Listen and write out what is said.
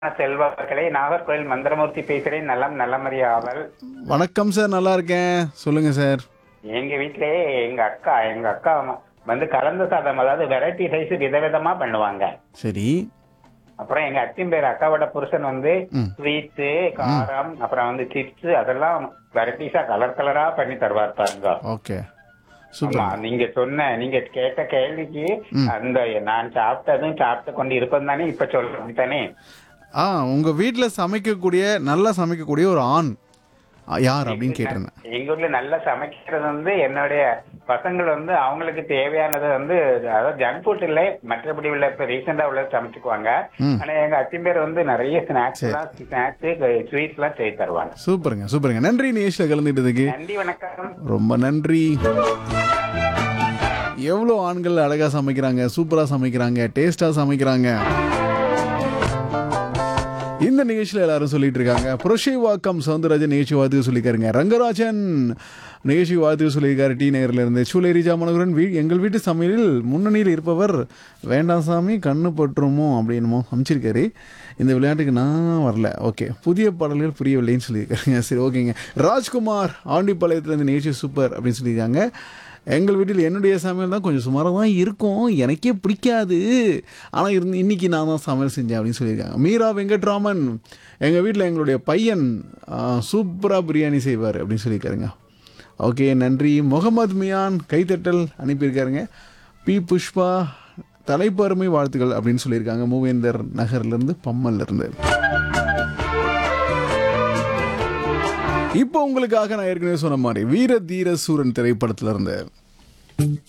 செல்வர்களே நாகர்கோவில் மந்திரமூர்த்தி பேசுறேன் நலம் நல்லமறிய ஆவல் வணக்கம் சார் நல்லா இருக்கேன் சொல்லுங்க சார் எங்க வீட்டிலே எங்க அக்கா எங்க அக்கா வந்து கலந்த சாதம் அதாவது வெரைட்டி ரைஸ் விதவிதமா பண்ணுவாங்க சரி அப்புறம் எங்க அத்தின் பேர் அக்காவோட புருஷன் வந்து ம். ஸ்வீட்டு காரம் அப்புறம் வந்து சிப்ஸ் அதெல்லாம் வெரைட்டிஸா கலர் கலரா பண்ணி தருவார் பாருங்க ஓகே ஆமா சூப்பர் நீங்க சொன்ன நீங்க கேட்ட கேள்விக்கு அந்த நான் சாப்பிட்டதும் சாப்பிட்டு கொண்டு இருப்பது தானே இப்ப சொல்றேன் தானே ஆ உங்க வீட்டில் சமைக்கக்கூடிய நல்லா சமைக்கக்கூடிய ஒரு ஆண் ஆ, யார் அப்படின்னு கேட்டிருந்தேன் எங்க ஊர்ல நல்லா சமைக்கிறது வந்து என்னுடைய பசங்கள் வந்து அவங்களுக்கு தேவையானது வந்து அதாவது ஜங்க் ஃபுட் இல்லை மற்றபடி உள்ள இப்ப ரீசெண்டா உள்ள சமைச்சுக்குவாங்க ம். ஆனா எங்க அத்தின் பேர் வந்து நிறைய ஸ்நாக்ஸ் எல்லாம் ஸ்நாக்ஸ் ஸ்வீட்ஸ் எல்லாம் செய்து தருவாங்க சூப்பருங்க சூப்பருங்க நன்றி நிகழ்ச்சியில் கலந்துட்டதுக்கு நன்றி வணக்கம் ரொம்ப நன்றி எவ்வளோ ஆண்கள் அழகா சமைக்கிறாங்க சூப்பரா சமைக்கிறாங்க டேஸ்டா சமைக்கிறாங்க இந்த நிகழ்ச்சியில் எல்லாரும் சொல்லிட்டு இருக்காங்க புரஷிவாக்கம் சவுந்தரராஜன் நிகழ்ச்சி வாழ்த்துக்கு சொல்லியிருக்காருங்க ரங்கராஜன் நிகழ்ச்சி வாழ்த்துக்கு சொல்லியிருக்காரு டி நகர்ல இருந்து சூலேரி ஜாமனகுரன் வீ எங்கள் வீட்டு சமையலில் முன்னணியில் இருப்பவர் வேண்டாம் சாமி கண்ணு பற்றுமோ அப்படின்னுமோ அமைச்சிருக்காரு இந்த விளையாட்டுக்கு நான் வரல ஓகே புதிய பாடல்கள் புரியவில்லைன்னு சொல்லியிருக்காருங்க சரி ஓகேங்க ராஜ்குமார் ஆண்டிப்பாளையத்துலேருந்து நிகழ்ச்சி சூப்பர் அப்படின்னு சொல்லியிருக்காங்க எங்கள் வீட்டில் என்னுடைய சமையல் தான் கொஞ்சம் சுமாராக தான் இருக்கும் எனக்கே பிடிக்காது ஆனால் இருந்து இன்னைக்கு நான் தான் சமையல் செஞ்சேன் அப்படின்னு சொல்லியிருக்காங்க மீரா வெங்கட்ராமன் எங்கள் வீட்டில் எங்களுடைய பையன் சூப்பராக பிரியாணி செய்வார் அப்படின்னு சொல்லியிருக்காருங்க ஓகே நன்றி முகமது மியான் கைத்தட்டல் அனுப்பியிருக்காருங்க பி புஷ்பா தலைப்பருமை வாழ்த்துக்கள் அப்படின்னு சொல்லியிருக்காங்க மூவேந்தர் நகர்லேருந்து பம்மல்லேருந்து இப்போ உங்களுக்காக நான் ஏற்கனவே சொன்ன மாதிரி வீர தீர சூரன் திரைப்படத்துல இருந்து